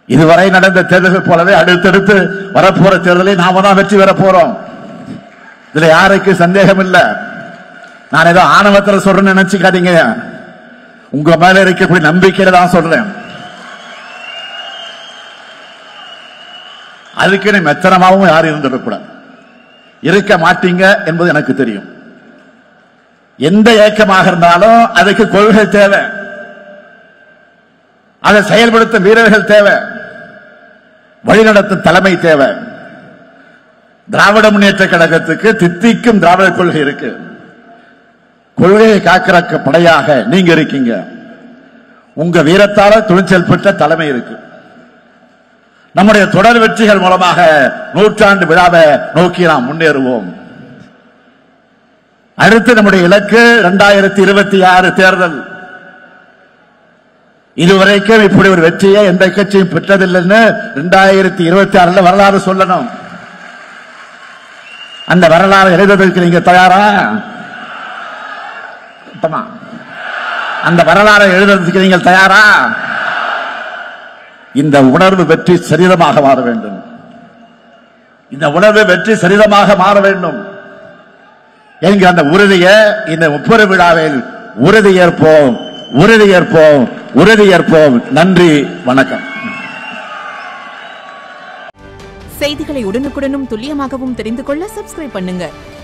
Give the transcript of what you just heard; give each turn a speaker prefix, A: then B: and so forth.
A: இதுவரை நடந்த தேர்தல்கள் போலவே அடுத்தடுத்து வரப்போற தேர்தலை நாம தான் வெற்றி பெற போறோம் இதுல யாருக்கு சந்தேகம் இல்ல நான் ஏதோ ஆணவத்துல சொல்றேன்னு நினைச்சுக்காதீங்க உங்க மேல இருக்கக்கூடிய நம்பிக்கையில தான் சொல்றேன் அதுக்கு மெத்தனமாவும் யாரும் இருந்துடக்கூடாது இருக்க மாட்டீங்க என்பது எனக்கு தெரியும் எந்த இயக்கமாக இருந்தாலும் அதுக்கு கொள்கை தேவை அதை செயல்படுத்தும் வீரர்கள் தேவை வழிநடத்தும் தலைமை தேவை திராவிட முன்னேற்ற கழகத்துக்கு தித்திக்கும் திராவிட கொள்கை இருக்கு கொள்கையை காக்கிற படையாக நீங்க இருக்கீங்க உங்க வீரத்தால துணிச்சல் பெற்ற தலைமை இருக்கு நம்முடைய தொடர் வெற்றிகள் மூலமாக நூற்றாண்டு விழாவை நோக்கி நாம் முன்னேறுவோம் அடுத்து நம்முடைய இலக்கு இரண்டாயிரத்தி இருபத்தி ஆறு தேர்தல் இதுவரைக்கும் இப்படி ஒரு வெற்றியை எந்த கட்சியும் பெற்றதில்லைன்னு இரண்டாயிரத்தி இருபத்தி ஆறுல வரலாறு சொல்லணும் அந்த வரலாறு எழுதுவதற்கு நீங்க தயாரா சுத்தமா. அந்த வரலாறை எழுதுவதற்கு நீங்கள் தயாரா இந்த உணர்வு வெற்றி சரிதமாக மாற வேண்டும் இந்த உணர்வு வெற்றி சரிதமாக மாற வேண்டும் என்கிற அந்த உறுதியை இந்த முப்பெரு விழாவில் உறுதியேற்போம் உறுதியேற்போம் உறுதியேற்போம் நன்றி வணக்கம்
B: செய்திகளை உடனுக்குடனும் துல்லியமாகவும் தெரிந்து கொள்ள சப்ஸ்கிரைப் பண்ணுங்க